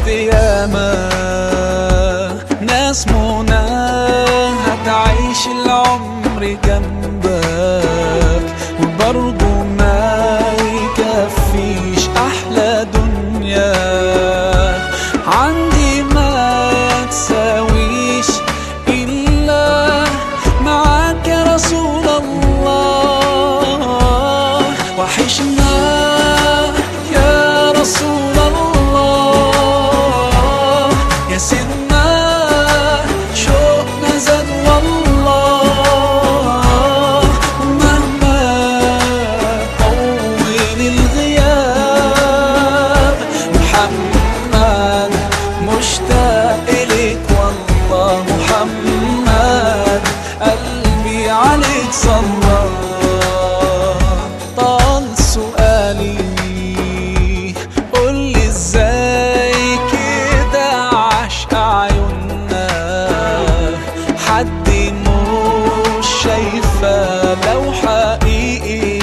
شفت ياما ناس منى هتعيش العمر جنبك وبرضه ما يكفيش احلى دنيا عندي ما تساويش الا معاك يا رسول الله وحشنا يا رسول الله يا سيدنا شوقنا زاد والله مهما طول الغياب محمد مشتاق إليك والله محمد قلبي عليك صلى طال سؤالي قولي ازاي كده عشق عيوننا حد مش شايفة لو حقيقي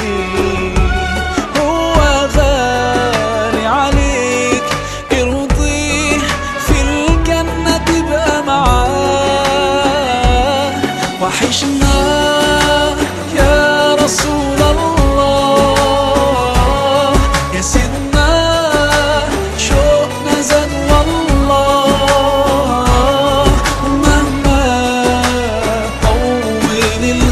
هو غالي عليك ارضيه في الجنة تبقى معاه وحشنا يا رسول الله يا سيدنا شوقنا زاد والله مهما طول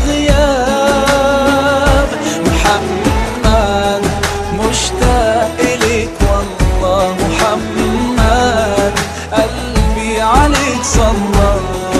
الغياب محمد مشتاق إليك والله محمد قلبي عليك صلى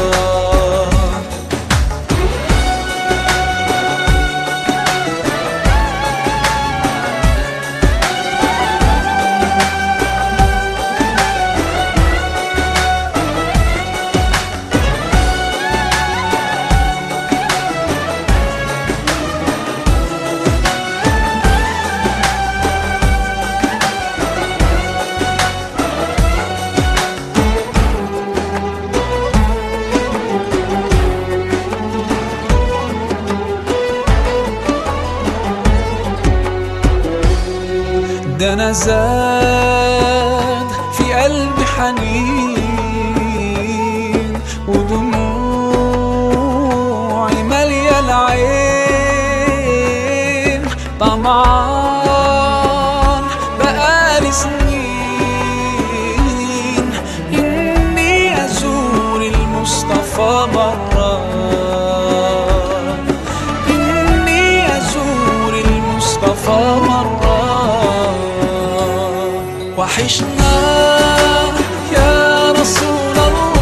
ده انا زاد في قلبي حنين ودموعي مالية العين طمعان بقالي سنين اني ازور المصطفى مرة إني أزور المصطفى مرة وحشنا يا رسول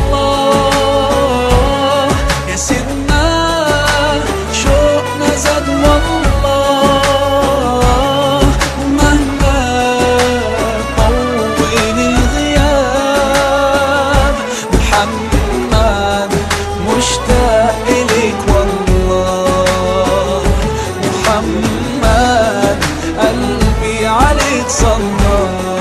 الله يا سيدنا شوقنا زاد والله مهما طول الغياب محمد مشتاق إليك والله محمد قلبي عليك صلى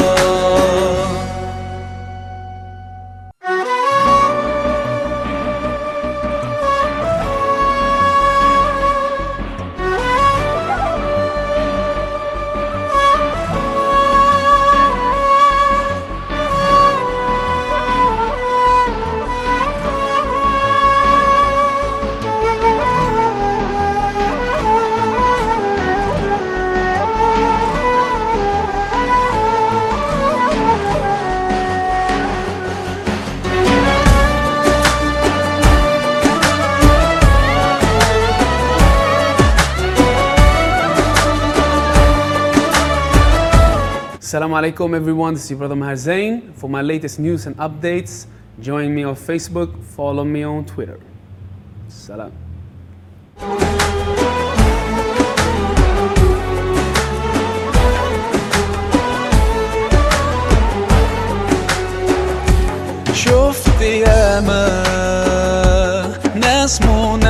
Assalamu alaikum everyone, this is your brother Maher Zain. For my latest news and updates, join me on Facebook, follow me on Twitter. Salam. شفت ياما ناس منى